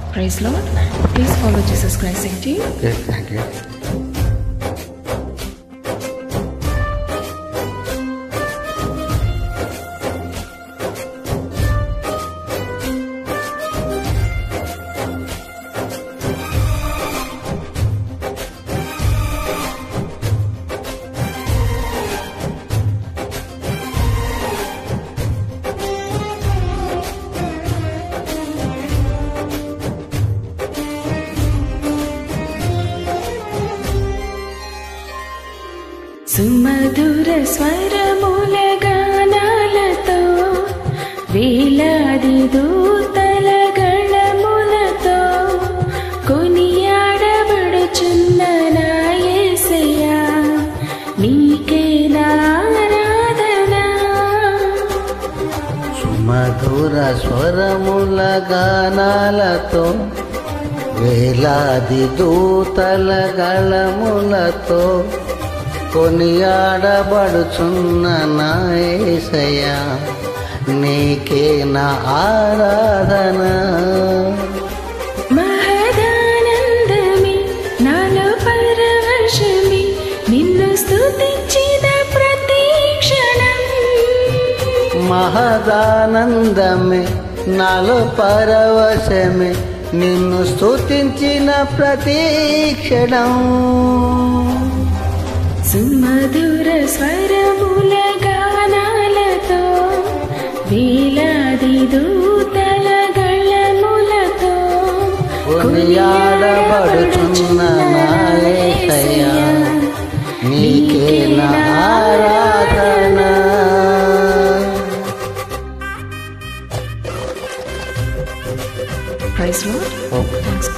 Praise Lord. Please follow Jesus Christ active. Yes, thank you. సుమధుర స్వరముల గానాలతో వేలాది దూతల గళములతో కొనియాడబడుచున్న నా యేసయ్యా నీకే నారాధన సుమధుర స్వరముల గానాలతో వేలాది దూతల గళములతో కొనియాడబడుచున్న నా యేసయ్యా నీకే నా ఆరాధన మహదానందమే నాలో పరవశమే నిన్ను స్తుతించిన ప్రతి క్షణం మహదానందమే నాలో పరవశమే నిన్ను స్తుతించిన ప్రతి క్షణం సుమధుర స్వరముల గానాలతో వేలాది దూతల గళములతో కొనియాడబడుచున్న నా యేసయ్యా, నీకే నా ఆరాధన ప్రైస్ లార్డ్ ఓకే థ్యాంక్స్